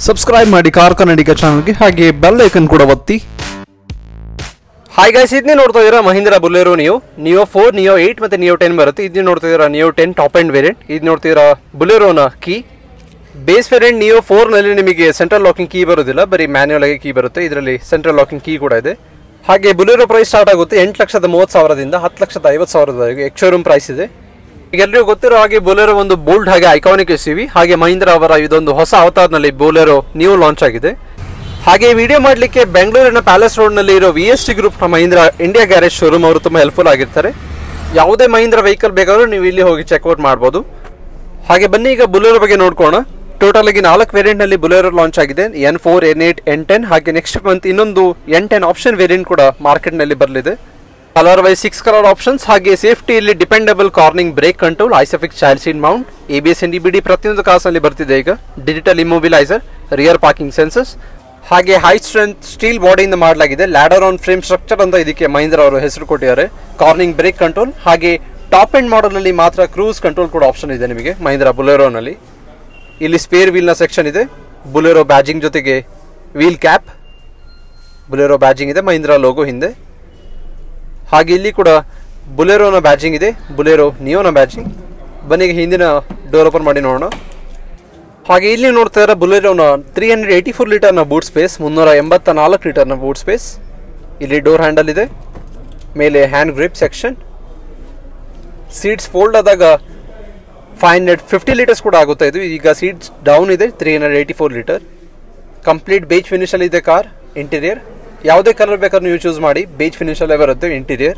subscribe ಮಾಡಿ car ಕನ್ನಡಿಗ ಚಾನಲ್ಗೆ ಹಾಗೆ ಬೆಲ್ ಐಕನ್ ಕೂಡ ಒತ್ತಿ ಹಾಯ್ ಗೈಸ್ ಇದನ್ನೇ ನೋಡ್ತಾ ಇದ್ದೀರಾ Mahindra Bolero Neo Neo four Neo eight ಮತ್ತು ನಿಯೋ ಟೆನ್ ಬರುತ್ತೆ ಇದನ್ನ ನೋಡ್ತಾ ಇದ್ದೀರಾ Neo ten top end variant ಇದು ನೋಡ್ತಿದ್ದೀರಾ ಬುಲೆರೋನ ಕೀ ಬೇಸ್ ವೇರಿಯಂಟ್ ನಿಯೋ ಫೋರ್ನಲ್ಲಿ ನಿಮಗೆ ಸೆಂಟ್ರಲ್ ಲಾಕಿಂಗ್ ಕೀ ಬರೋದಿಲ್ಲ ಬರೀ ಮ್ಯಾನ್ಯುಯಲ್ ಆಗಿ ಕೀ ಬರುತ್ತೆ ಇದರಲ್ಲಿ ಸೆಂಟ್ರಲ್ ಲಾಕಿಂಗ್ ಕೀ ಕೂಡ ಇದೆ ಹಾಗೆ ಬುಲೆರೋ ಪ್ರೈಸ್ ಸ್ಟಾರ್ಟ್ ಆಗುತ್ತೆ ಎಂಟು ಲಕ್ಷದ ಮೂವತ್ತು ಸಾವಿರದಿಂದ ಹತ್ತು ಲಕ್ಷದ ಐವತ್ತು ಸಾವಿರದವರೆಗೆ ಎಕ್ಶೋರೂಮ್ ಪ್ರೈಸ್ ಇದೆ ಈಗ ಎಲ್ರಿಗೂ ಗೊತ್ತಿರೋ ಹಾಗೆ ಬೊಲೆರೋ ಒಂದು ಬೋಲ್ಡ್ ಹಾಗೆ ಐಕಾನಿಕ್ ಎಸ್ ಹಾಗೆ ಮಹೀಂದ್ರ ಅವರ ಇದೊಂದು ಹೊಸ ಅವತಾರನಲ್ಲಿ ಬೊಲೆರೋ ನ್ಯೂ ಲಾಂಚ್ ಆಗಿದೆ ಹಾಗೆ ವಿಡಿಯೋ ಮಾಡಲಿಕ್ಕೆ ಬೆಂಗಳೂರಿನ ಪ್ಯಾಲೇಸ್ ರೋಡ್ನಲ್ಲಿ ಇರೋ V S T group Mahindra India garage showroom ಅವರು ತುಂಬ ಹೆಲ್ಪ್ಫುಲ್ ಆಗಿರ್ತಾರೆ ಯಾವುದೇ ಮಹೀಂದ್ರ ವೆಹಿಕಲ್ ಬೇಕಾದರೂ ನೀವು ಇಲ್ಲಿ ಹೋಗಿ ಚೆಕ್ಔಟ್ ಮಾಡ್ಬೋದು ಹಾಗೆ ಬನ್ನಿ ಈಗ ಬುಲೆರೋ ಬಗ್ಗೆ ನೋಡ್ಕೋಣ ಟೋಟಲ್ ಆಗಿ ನಾಲ್ಕು ವೇರಿಯಂಟ್ನಲ್ಲಿ ಬುಲೆರೋ ಲಾಂಚ್ ಆಗಿದೆ N four N eight N ten ಹಾಗೆ ನೆಕ್ಸ್ಟ್ ಮಂತ್ ಇನ್ನೊಂದು ಎನ್ ಟೆನ್ ಆಪ್ಷನ್ ವೇರಿಯಂಟ್ ಕೂಡ ಮಾರ್ಕೆಟ್ನಲ್ಲಿ ಬರಲಿದೆ colour wise six colour options ಹಾಗೆ ಸೇಫ್ಟಿಯಲ್ಲಿ dependable cornering brake control ISOFIX child seat mount A B S N D B D ಪ್ರತಿಯೊಂದು ಕಾಸಲ್ಲಿ ಬರ್ತಿದೆ ಈಗ digital immobiliser rear parking sensors ಹಾಗೆ ಹೈ ಸ್ಟ್ರೆಂತ್ ಸ್ಟೀಲ್ ಬಾಡಿಯಿಂದ ಮಾಡಲಾಗಿದೆ ಲ್ಯಾಡರ್ ಆನ್ ಫ್ರೇಮ್ ಸ್ಟ್ರಕ್ಚರ್ ಅಂತ ಇದಕ್ಕೆ ಮಹೀಂದ್ರ ಅವರು ಹೆಸರು ಕೊಟ್ಟಿದ್ದಾರೆ ಕಾರ್ನಿಂಗ್ ಬ್ರೇಕ್ ಕಂಟ್ರೋಲ್ ಹಾಗೆ ಟಾಪ್ ಎಂಡ್ ಮಾಡಲಲ್ಲಿ ಮಾತ್ರ ಕ್ರೂಸ್ ಕಂಟ್ರೋಲ್ ಕೂಡ ಆಪ್ಷನ್ ಇದೆ ನಿಮಗೆ ಮಹೀಂದ್ರ ಬುಲೆರೋನಲ್ಲಿ ಇಲ್ಲಿ ಸ್ಪೇರ್ ವೀಲ್ನ ಸೆಕ್ಷನ್ ಇದೆ ಬುಲೆರೋ ಬ್ಯಾಜಿಂಗ್ ಜೊತೆಗೆ ವೀಲ್ ಕ್ಯಾಪ್ ಬುಲೆರೋ ಬ್ಯಾಜಿಂಗ್ ಇದೆ ಮಹೀಂದ್ರ ಲೋಗೋ ಹಿಂದೆ ಹಾಗೆ ಇಲ್ಲಿ ಕೂಡ ಬುಲೆರೋನ ಬ್ಯಾಜಿಂಗ್ ಇದೆ ಬುಲೆರೋ ನಿಯೋನ ಬ್ಯಾಜಿಂಗ್ ಬನ್ನಿ ಈಗ ಹಿಂದಿನ ಡೋರ್ ಓಪನ್ ಮಾಡಿ ನೋಡೋಣ ಹಾಗೆ ಇಲ್ಲಿ ನೋಡ್ತಾ ಇರೋ ಬುಲೆರೋನ ತ್ರೀ ಹಂಡ್ರೆಡ್ ಏಯ್ಟಿ ಫೋರ್ ಲೀಟರ್ನ ಬೂಟ್ ಸ್ಪೇಸ್ ಮುನ್ನೂರ ಎಂಬತ್ತ ನಾಲ್ಕು ಲೀಟರ್ನ ಬೂಟ್ ಸ್ಪೇಸ್ ಇಲ್ಲಿ ಡೋರ್ ಹ್ಯಾಂಡಲ್ ಇದೆ ಮೇಲೆ hand grip section seats fold ಆದಾಗ ಫೈವ್ ಹಂಡ್ರೆಡ್ ಫಿಫ್ಟಿ ಲೀಟರ್ಸ್ ಕೂಡ ಆಗುತ್ತೆ ಇದು ಈಗ ಸೀಟ್ಸ್ ಡೌನ್ ಇದೆ three hundred eighty four litre complete beige ಫಿನಿಶಲ್ಲಿ ಇದೆ ಕಾರ್ ಇಂಟೀರಿಯರ್ ಯಾವುದೇ ಕಲರ್ ಬೇಕಾದ್ರೂ ನೀವು ಚೂಸ್ ಮಾಡಿ ಬೇಜ್ ಫಿನಿಶಲ್ಲೇ ಬರುತ್ತೆ ಇಂಟೀರಿಯರ್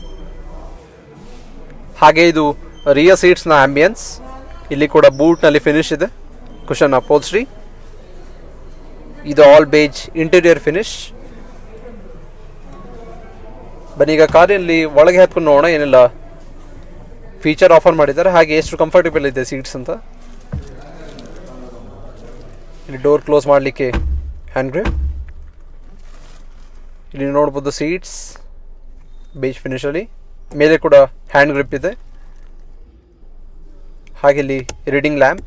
ಹಾಗೆ ಇದು ರಿಯ ಸೀಟ್ಸ್ನ ಆಂಬಿಯನ್ಸ್ ಇಲ್ಲಿ ಕೂಡ ಬೂಟ್ನಲ್ಲಿ ಫಿನಿಶ್ ಇದೆ ಕುಷನ್ ಅಪೋಲ್ಸ್ಟ್ರಿ ಇದು ಆಲ್ ಬೇಜ್ ಇಂಟೀರಿಯರ್ ಫಿನಿಶ್ ಬನ್ನಿ ಈಗ ಕಾರಲ್ಲಿ ಒಳಗೆ ಹತ್ಕೊಂಡು ನೋಡೋಣ ಏನೆಲ್ಲ ಫೀಚರ್ ಆಫರ್ ಮಾಡಿದ್ದಾರೆ ಹಾಗೆ ಎಷ್ಟು ಕಂಫರ್ಟೇಬಲ್ ಇದೆ ಸೀಟ್ಸ್ ಅಂತ ಇಲ್ಲಿ ಡೋರ್ ಕ್ಲೋಸ್ ಮಾಡಲಿಕ್ಕೆ ಹ್ಯಾಂಡ್ ಗ್ರಿಪ್ ಇಲ್ಲಿ ನೋಡ್ಬೋದು ಸೀಟ್ಸ್ ಬೇಜ್ ಫಿನಿಶಲ್ಲಿ ಮೇಲೆ ಕೂಡ ಹ್ಯಾಂಡ್ ಗ್ರಿಪ್ ಇದೆ ಹಾಗೆ ಇಲ್ಲಿ ರೀಡಿಂಗ್ ಲ್ಯಾಂಪ್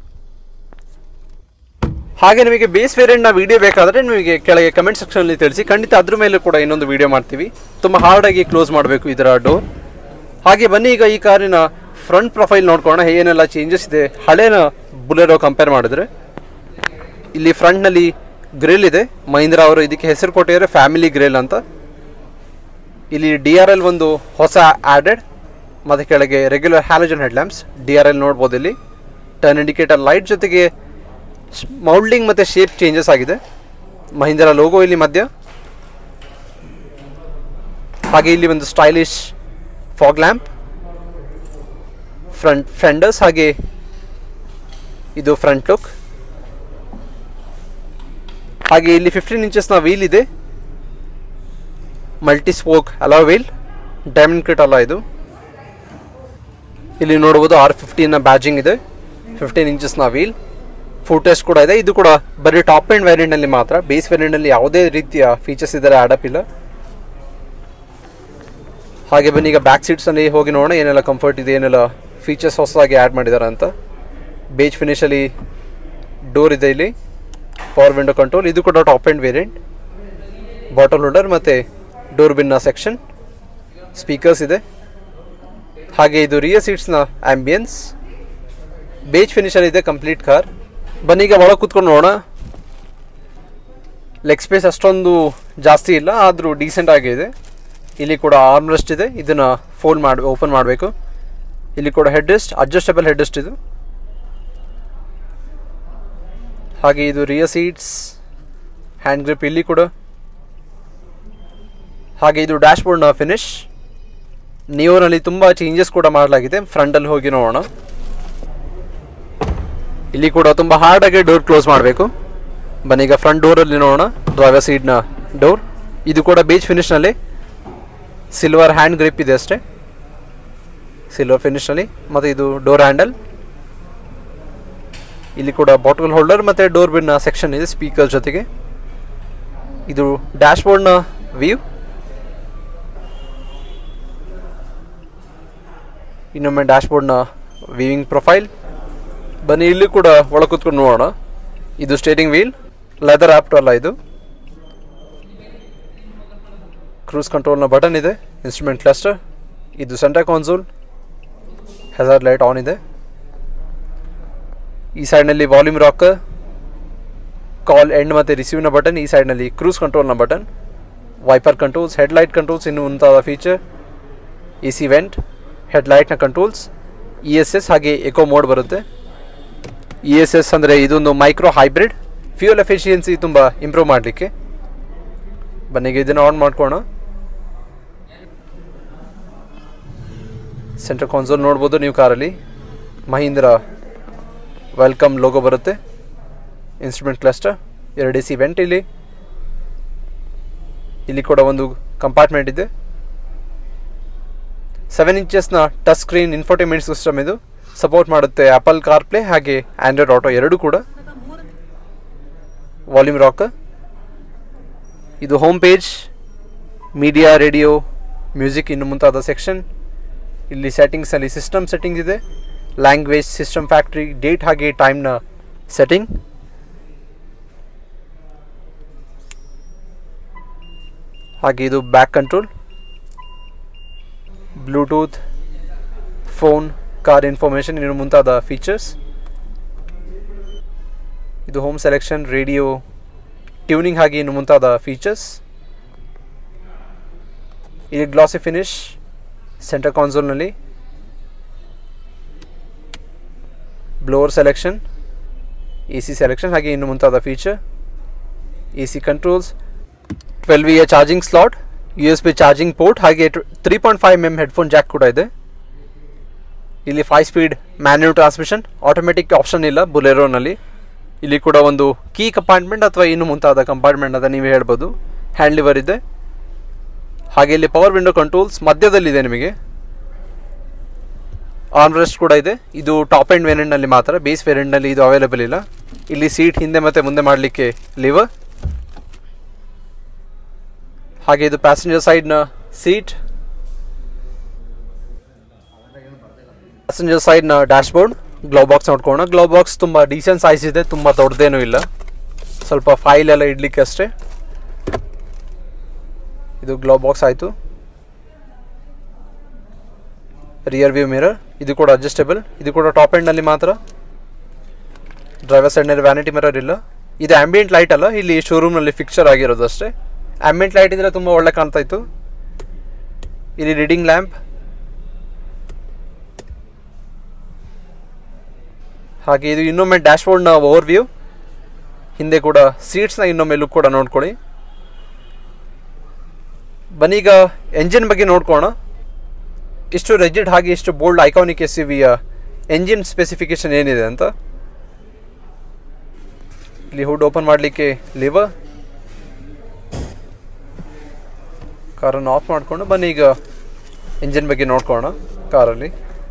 ಹಾಗೆ ನಿಮಗೆ ಬೇಸ್ ವೇರಿಯಂಟ್ನ ವಿಡಿಯೋ ಬೇಕಾದರೆ ನಿಮಗೆ ಕೆಳಗೆ ಕಮೆಂಟ್ ಸೆಕ್ಷನಲ್ಲಿ ತಿಳಿಸಿ ಖಂಡಿತ ಅದ್ರ ಮೇಲೆ ಕೂಡ ಇನ್ನೊಂದು ವಿಡಿಯೋ ಮಾಡ್ತೀವಿ ತುಂಬ ಹಾರ್ಡಾಗಿ ಕ್ಲೋಸ್ ಮಾಡಬೇಕು ಇದರ ಡೋರ್ ಹಾಗೆ ಬನ್ನಿ ಈಗ ಈ ಕಾರಿನ ಫ್ರಂಟ್ ಪ್ರೊಫೈಲ್ ನೋಡ್ಕೊಳ್ಳೋಣ ಏನೆಲ್ಲ ಚೇಂಜಸ್ ಇದೆ ಹಳೇನ ಬುಲೆರೋ ಕಂಪೇರ್ ಮಾಡಿದ್ರೆ ಇಲ್ಲಿ ಫ್ರಂಟ್ನಲ್ಲಿ ಗ್ರಿಲ್ ಇದೆ ಮಹೀಂದ್ರ ಅವರು ಇದಕ್ಕೆ ಹೆಸರು ಕೊಟ್ಟಿದ್ದಾರೆ ಫ್ಯಾಮಿಲಿ ಗ್ರಿಲ್ ಅಂತ ಇಲ್ಲಿ ಡಿ ಆರ್ ಎಲ್ ಒಂದು ಹೊಸ ಆ್ಯಡೆಡ್ ಮತ್ತು ಕೆಳಗೆ regular halogen head lamps D R L ನೋಡ್ಬೋದು ಇಲ್ಲಿ ಟರ್ನ್ ಇಂಡಿಕೇಟರ್ ಲೈಟ್ ಜೊತೆಗೆ ಮೌಲ್ಡಿಂಗ್ ಮತ್ತು ಶೇಪ್ ಚೇಂಜಸ್ ಆಗಿದೆ ಮಹೀಂದ್ರ ಲೋಗೋ ಇಲ್ಲಿ ಮಧ್ಯ ಹಾಗೆ ಇಲ್ಲಿ ಒಂದು stylish fog lamp front fenders ಹಾಗೆ ಇದು ಫ್ರಂಟ್ ಲುಕ್ ಹಾಗೆ ಇಲ್ಲಿ ಫಿಫ್ಟೀನ್ ಇಂಚಸ್ನ ವೀಲ್ ಇದೆ multi spoke alloy wheel diamond cut ಅಲ್ಲ ಇದು ಇಲ್ಲಿ ನೋಡ್ಬೋದು ಆರ್ ಫಿಫ್ಟೀನ ಬ್ಯಾಜಿಂಗ್ ಇದೆ ಫಿಫ್ಟೀನ್ ಇಂಚಸ್ನ ವೀಲ್ ಫುಟೇಜ್ ಕೂಡ ಇದೆ ಇದು ಕೂಡ ಬರೀ ಟಾಪ್ ಆ್ಯಂಡ್ ವೇರಿಯಂಟ್ನಲ್ಲಿ ಮಾತ್ರ ಬೇಸ್ ವೇರಿಯಂಟ್ನಲ್ಲಿ ಯಾವುದೇ ರೀತಿಯ ಫೀಚರ್ಸ್ ಇದ್ದಾರೆ ಆಡಪ್ ಇಲ್ಲ ಹಾಗೆ ಬನ್ನಿ ಈಗ ಬ್ಯಾಕ್ ಸೀಟ್ಸಲ್ಲಿ ಹೋಗಿ ನೋಡೋಣ ಏನೆಲ್ಲ ಕಂಫರ್ಟ್ ಇದೆ ಏನೆಲ್ಲ ಫೀಚರ್ಸ್ ಹೊಸದಾಗಿ ಆ್ಯಡ್ ಮಾಡಿದ್ದಾರೆ ಅಂತ ಬೇಜ್ ಫಿನಿಶಲ್ಲಿ ಡೋರ್ ಇದೆ ಇಲ್ಲಿ ಪವರ್ ವಿಂಡೋ ಕಂಟ್ರೋಲ್ ಇದು ಕೂಡ top end variant bottle holder ಮತ್ತು ಡೋರ್ ಬಿನ್ನ ಸೆಕ್ಷನ್ ಸ್ಪೀಕರ್ಸ್ ಇದೆ ಹಾಗೆ ಇದು ರಿಯರ್ ಸೀಟ್ಸ್ನ ಆ್ಯಂಬಿಯನ್ಸ್ ಬೇಜ್ ಫಿನಿಶಲ್ಲಿ ಇದೆ ಕಂಪ್ಲೀಟ್ ಕಾರ್ ಬನ್ನಿ ಈಗ ಒಳಗೆ ಕೂತ್ಕೊಂಡು ನೋಡೋಣ ಲೆಗ್ ಸ್ಪೇಸ್ ಅಷ್ಟೊಂದು ಜಾಸ್ತಿ ಇಲ್ಲ ಆದರೂ ಡೀಸೆಂಟ್ ಆಗಿದೆ ಇಲ್ಲಿ ಕೂಡ ಆರ್ಮ್ ರೆಸ್ಟ್ ಇದೆ ಇದನ್ನು ಫೋಲ್ಡ್ ಮಾಡಿ ಓಪನ್ ಮಾಡಬೇಕು ಇಲ್ಲಿ ಕೂಡ head rest adjustable head rest ಇದು ಹಾಗೆ ಇದು ರಿಯರ್ ಸೀಟ್ಸ್ ಹ್ಯಾಂಡ್ ಗ್ರಿಪ್ ಇಲ್ಲಿ ಕೂಡ ಹಾಗೆ ಇದು ಡ್ಯಾಶ್ ಬೋರ್ಡ್ನ ಫಿನಿಶ್ ನಿಯೋನಲ್ಲಿ ತುಂಬ ಚೇಂಜಸ್ ಕೂಡ ಮಾಡಲಾಗಿದೆ ಫ್ರಂಟಲ್ಲಿ ಹೋಗಿ ನೋಡೋಣ ಇಲ್ಲಿ ಕೂಡ ತುಂಬ ಹಾರ್ಡಾಗಿ ಡೋರ್ ಕ್ಲೋಸ್ ಮಾಡಬೇಕು ಬನ್ನಿ ಈಗ ಫ್ರಂಟ್ ಡೋರಲ್ಲಿ ನೋಡೋಣ ಡ್ರೈವರ್ ಸೀಟ್ನ ಡೋರ್ ಇದು ಕೂಡ ಬೇಜ್ ಫಿನಿಶ್ನಲ್ಲಿ ಸಿಲ್ವರ್ ಹ್ಯಾಂಡ್ ಗ್ರಿಪ್ ಇದೆ ಅಷ್ಟೇ ಸಿಲ್ವರ್ ಫಿನಿಶ್ನಲ್ಲಿ ಮತ್ತು ಇದು ಡೋರ್ ಹ್ಯಾಂಡಲ್ ಇಲ್ಲಿ ಕೂಡ ಬಾಟಲ್ ಹೋಲ್ಡರ್ ಮತ್ತು ಡೋರ್ ಬಿನ್ನ ಸೆಕ್ಷನ್ ಇದೆ ಸ್ಪೀಕರ್ ಜೊತೆಗೆ ಇದು ಡ್ಯಾಶ್ ಬೋರ್ಡ್ನ ವ್ಯೂ ಇನ್ನೊಮ್ಮೆ ಡ್ಯಾಶ್ ಬೋರ್ಡ್ನ ವಿವಿಂಗ್ ಪ್ರೊಫೈಲ್ ಬನ್ನಿ ಇಲ್ಲಿ ಕೂಡ ಒಳ ಕೂತ್ಕೊಂಡು ನೋಡೋಣ ಇದು ಸ್ಟೇರಿಂಗ್ ವೀಲ್ ಲೆದರ್ ಆ್ಯಪ್ಟ್ ಅಲ್ಲ ಇದು ಕ್ರೂಸ್ ಕಂಟ್ರೋಲ್ನ ಬಟನ್ ಇದೆ ಇನ್ಸ್ಟ್ರೂಮೆಂಟ್ ಕ್ಲಸ್ಟರ್ ಇದು ಸೆಂಟರ್ ಕಾನ್ಸೋಲ್ ಹೆಸರ್ ಲೈಟ್ ಆನ್ ಇದೆ ಈ ಸೈಡ್ನಲ್ಲಿ ವಾಲ್ಯೂಮ್ ರಾಕ್ ಕಾಲ್ ಎಂಡ್ ಮತ್ತು ರಿಸೀವ್ನ ಬಟನ್ ಈ ಸೈಡ್ನಲ್ಲಿ ಕ್ರೂಸ್ ಕಂಟ್ರೋಲ್ನ button wiper controls headlight controls ಇನ್ನು ಮುಂತಾದ ಫೀಚರ್ ಎ ಸಿ ವೆಂಟ್ ಹೆಡ್ಲೈಟ್ನ ಕಂಟ್ರೋಲ್ಸ್ ಇ ಎಸ್ ಎಸ್ ಹಾಗೆ ಎಕೋ ಮೋಡ್ ಬರುತ್ತೆ ಇ ಎಸ್ ಎಸ್ ಅಂದರೆ ಇದೊಂದು ಮೈಕ್ರೋ ಹೈಬ್ರಿಡ್ ಫ್ಯೂಯಲ್ ಎಫಿಷಿಯನ್ಸಿ ತುಂಬ ಇಂಪ್ರೂವ್ ಮಾಡಲಿಕ್ಕೆ ಬನ್ನಿಗೆ ಇದನ್ನು ಆನ್ ಮಾಡ್ಕೋಣ ಸೆಂಟ್ರ್ ಕಾನ್ಸೋಲ್ ನೋಡ್ಬೋದು ನೀವು ಕಾರಲ್ಲಿ ಮಹೀಂದ್ರ ವೆಲ್ಕಮ್ ಲೋಗೋ ಬರುತ್ತೆ ಇನ್ಸ್ಟ್ರೂಮೆಂಟ್ ಕ್ಲಸ್ಟರ್ ಎರಡು ಎ ಸಿ ವೆಂಟ್ ಇಲ್ಲಿ ಇಲ್ಲಿ ಕೂಡ ಒಂದು ಕಂಪಾರ್ಟ್ಮೆಂಟ್ ಇದೆ ಸೆವೆನ್ ಇಂಚಸ್ನ ಟಚ್ ಸ್ಕ್ರೀನ್ ಇನ್ಫೋಟೈನ್ಮೆಂಟ್ ಸಿಸ್ಟಮ್ ಇದು ಸಪೋರ್ಟ್ ಮಾಡುತ್ತೆ ಆಪಲ್ ಕಾರ್ ಪ್ಲೇ ಹಾಗೆ ಆಂಡ್ರಾಯ್ಡ್ ಆಟೋ ಎರಡೂ ಕೂಡ ವಾಲ್ಯೂಮ್ ರಾಕ್ ಇದು home page media radio music ಇನ್ನು ಮುಂತಾದ ಸೆಕ್ಷನ್ ಇಲ್ಲಿ ಸೆಟ್ಟಿಂಗ್ಸಲ್ಲಿ ಸಿಸ್ಟಮ್ ಸೆಟ್ಟಿಂಗ್ಸ್ ಇದೆ ಲ್ಯಾಂಗ್ವೇಜ್ ಸಿಸ್ಟಮ್ ಫ್ಯಾಕ್ಟ್ರಿ ಡೇಟ್ ಹಾಗೆ ಟೈಮ್ನ ಸೆಟ್ಟಿಂಗ್ ಹಾಗೆ ಇದು back control Bluetooth phone car information ಇನ್ನು ಮುಂತಾದ ಫೀಚರ್ಸ್ ಇದು ಹೋಮ್ ಸೆಲೆಕ್ಷನ್ ರೇಡಿಯೋ ಟ್ಯೂನಿಂಗ್ ಹಾಗೆ ಇನ್ನು ಮುಂತಾದ ಫೀಚರ್ಸ್ ಇಲ್ಲಿ ಗ್ಲಾಸಿ ಫಿನಿಶ್ ಸೆಂಟರ್ ಕಾನ್ಸೋಲ್ನಲ್ಲಿ blower selection A C selection ಹಾಗೆ ಇನ್ನು ಮುಂತಾದ feature A C controls twelve ಇಯ charging slot U S B charging port ಹಾಗೆ three point five M headphone jack ಕೂಡ ಇದೆ ಇಲ್ಲಿ five speed manual transmission automatic option ಇಲ್ಲ ಬುಲೆರೋನಲ್ಲಿ ಇಲ್ಲಿ ಕೂಡ ಒಂದು ಕೀ ಕಂಪಾರ್ಟ್ಮೆಂಟ್ ಅಥವಾ ಇನ್ನು ಮುಂತಾದ ಕಂಪಾರ್ಟ್ಮೆಂಟ್ ಅಂತ ನೀವೇ ಹೇಳ್ಬೋದು ಹ್ಯಾಂಡ್ ಲಿವರ್ ಇದೆ ಹಾಗೆ ಇಲ್ಲಿ ಪವರ್ ವಿಂಡೋ ಕಂಟ್ರೋಲ್ಸ್ ಮಧ್ಯದಲ್ಲಿದೆ ನಿಮಗೆ ಆರ್ಮ್ರೆಸ್ಟ್ ಕೂಡ ಇದೆ ಇದು ಟಾಪ್ ಆ್ಯಂಡ್ ವೇರಿಯಂಟ್ನಲ್ಲಿ ಮಾತ್ರ ಬೇಸ್ ವೇರಿಯಂಟ್ನಲ್ಲಿ ಇದು ಅವೈಲೇಬಲ್ ಇಲ್ಲ ಇಲ್ಲಿ ಸೀಟ್ ಹಿಂದೆ ಮತ್ತು ಮುಂದೆ ಮಾಡಲಿಕ್ಕೆ ಲಿವರ್ ಹಾಗೆ ಇದು ಪ್ಯಾಸೆಂಜರ್ ಸೈಡ್ನ ಸೀಟ್ ಪ್ಯಾಸೆಂಜರ್ ಸೈಡ್ನ ಡ್ಯಾಶ್ಬೋರ್ಡ್ ಗ್ಲೋ ಬಾಕ್ಸ್ ನೋಡ್ಕೋಣ ಗ್ಲೋ ಬಾಕ್ಸ್ ತುಂಬ ಡೀಸೆಂಟ್ ಸೈಜ್ ಇದೆ ತುಂಬ ದೊಡ್ಡದೇನೂ ಇಲ್ಲ ಸ್ವಲ್ಪ ಫೈಲ್ ಎಲ್ಲ ಇಡ್ಲಿಕ್ಕೆ ಅಷ್ಟೇ ಇದು ಗ್ಲೋ ಬಾಕ್ಸ್ ಆಯಿತು ರಿಯರ್ ವ್ಯೂ ಮಿರರ್ ಇದು ಕೂಡ ಅಡ್ಜಸ್ಟೇಬಲ್ ಇದು ಕೂಡ ಟಾಪ್ ಎಂಡ್ನಲ್ಲಿ ಮಾತ್ರ ಡ್ರೈವರ್ ಸೈಡ್ನಲ್ಲಿ ವ್ಯಾನಿಟಿ ಮಿರರ್ ಇಲ್ಲ ಇದು ಆಂಬಿಯಂಟ್ ಲೈಟ್ ಅಲ್ಲ ಇಲ್ಲಿ ಶೋರೂಮ್ನಲ್ಲಿ ಫಿಕ್ಚರ್ ಆಗಿರೋದು ಅಷ್ಟೇ ಆಂಬಿಯಂಟ್ ಲೈಟ್ ಇದ್ರೆ ತುಂಬ ಒಳ್ಳೆ ಕಾಣ್ತಾ ಇತ್ತು ಇಲ್ಲಿ ರೀಡಿಂಗ್ ಲ್ಯಾಂಪ್ ಹಾಗೆ ಇದು ಇನ್ನೊಮ್ಮೆ ಡ್ಯಾಶ್ಬೋರ್ಡ್ನ ಓವರ್ ವ್ಯೂ ಹಿಂದೆ ಕೂಡ ಸೀಟ್ಸ್ನ ಇನ್ನೊಮ್ಮೆ ಲುಕ್ ಕೂಡ ನೋಡ್ಕೊಳ್ಳಿ ಬನ್ನೀಗ ಎಂಜಿನ್ ಬಗ್ಗೆ ನೋಡ್ಕೋಣ ಇಷ್ಟು ರೆಜಿಡ್ ಹಾಗೆ ಇಷ್ಟು ಬೋಲ್ಡ್ ಐಕಾನಿಕ್ ಎಸ್ ವಿಯ ಎಂಜಿನ್ ಸ್ಪೆಸಿಫಿಕೇಶನ್ ಏನಿದೆ ಅಂತ ಇಲ್ಲಿ ಹುಡ್ ಓಪನ್ ಮಾಡಲಿಕ್ಕೆ ಲಿವರ್ ಕಾರನ್ನು ಆಫ್ ಮಾಡಿಕೊಂಡು ಬನ್ನಿ ಈಗ ಇಂಜಿನ್ ಬಗ್ಗೆ ನೋಡ್ಕೋಣ ಕಾರಲ್ಲಿ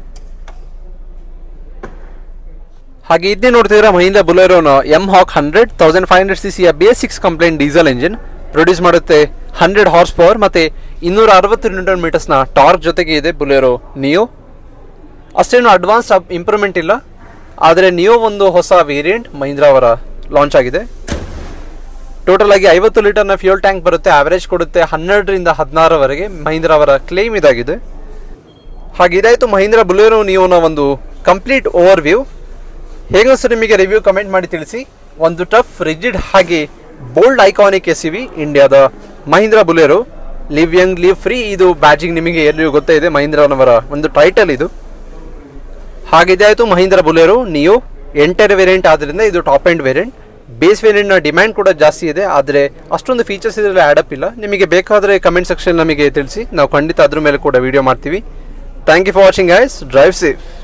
ಹಾಗೆ ಇದೇ ನೋಡ್ತಿದ್ರೆ ಮಹೀಂದ್ರ ಬುಲೆರೋನ M hawk hundred thousand five hundred C ಸಿಯ ಬೇಸಿಕ್ಸ್ ಕಂಪ್ಲೇಂಟ್ ಡೀಸೆಲ್ ಇಂಜಿನ್ ಪ್ರೊಡ್ಯೂಸ್ ಮಾಡುತ್ತೆ ಹಂಡ್ರೆಡ್ ಹಾರ್ಸ್ ಪವರ್ ಮತ್ತು ಇನ್ನೂರ ಅರವತ್ತು ನ್ಯೂಟನ್ ಮೀಟರ್ಸ್ನ ಟಾರ್ಕ್ ಜೊತೆಗೆ ಇದೆ ಬುಲೆರೋ ನಿಯೋ ಅಷ್ಟೇನು ಅಡ್ವಾನ್ಸ್ ಇಂಪ್ರೂವ್ಮೆಂಟ್ ಇಲ್ಲ ಆದರೆ ನಿಯೋ ಒಂದು ಹೊಸ ವೇರಿಯಂಟ್ ಮಹೀಂದ್ರ ಅವರ ಲಾಂಚ್ ಆಗಿದೆ ಟೋಟಲ್ ಆಗಿ ಐವತ್ತು ಲೀಟರ್ನ ಫ್ಯೂಲ್ ಟ್ಯಾಂಕ್ ಬರುತ್ತೆ ಆವರೇಜ್ ಕೊಡುತ್ತೆ ಹನ್ನೆರಡರಿಂದ ಹದಿನಾರವರೆಗೆ ಮಹೀಂದ್ರ ಅವರ ಕ್ಲೇಮ್ ಇದಾಗಿದೆ ಹಾಗೆ ಇದಾಯಿತು ಮಹೀಂದ್ರ ಬುಲೆರೋ ನಿಯೋನ ಒಂದು ಕಂಪ್ಲೀಟ್ ಓವರ್ ವ್ಯೂ ಹೇಗನ್ಸು ನಿಮಗೆ ರಿವ್ಯೂ ಕಮೆಂಟ್ ಮಾಡಿ ತಿಳಿಸಿ ಒಂದು ಟಫ್ ರಿಜಿಡ್ ಹಾಗೆ ಬೋಲ್ಡ್ ಐಕಾನಿಕ್ ಎಸ್ ವಿ ಇಂಡಿಯಾದ Mahindra Bolero live young live free ಇದು ಬ್ಯಾಜಿಂಗ್ ನಿಮಗೆ ಎಲ್ಲಿಯೂ ಗೊತ್ತೇ ಇದೆ ಮಹೀಂದ್ರನವರ ಒಂದು ಟೈಟಲ್ ಇದು ಹಾಗಿದೆ ಆಯಿತು Mahindra Bolero Neo entry variant ಆದ್ದರಿಂದ ಇದು ಟಾಪ್ ಎಂಡ್ ವೇರಿಯಂಟ್ ಬೇಸ್ ವೇರಿಯಂಟ್ನ ಡಿಮ್ಯಾಂಡ್ ಕೂಡ ಜಾಸ್ತಿ ಇದೆ ಆದರೆ ಅಷ್ಟೊಂದು ಫೀಚರ್ಸ್ ಇದರಲ್ಲಿ ಆ್ಯಡಪ್ ಇಲ್ಲ ನಿಮಗೆ ಬೇಕಾದರೆ ಕಮೆಂಟ್ ಸೆಕ್ಷನ್ ನಮಗೆ ತಿಳಿಸಿ ನಾವು ಖಂಡಿತ ಅದ್ರ ಮೇಲೆ ಕೂಡ ವಿಡಿಯೋ ಮಾಡ್ತೀವಿ ಥ್ಯಾಂಕ್ ಯು ಫಾರ್ ವಾಚಿಂಗ್ ಐಸ್ ಡ್ರೈವ್ ಸೇಫ್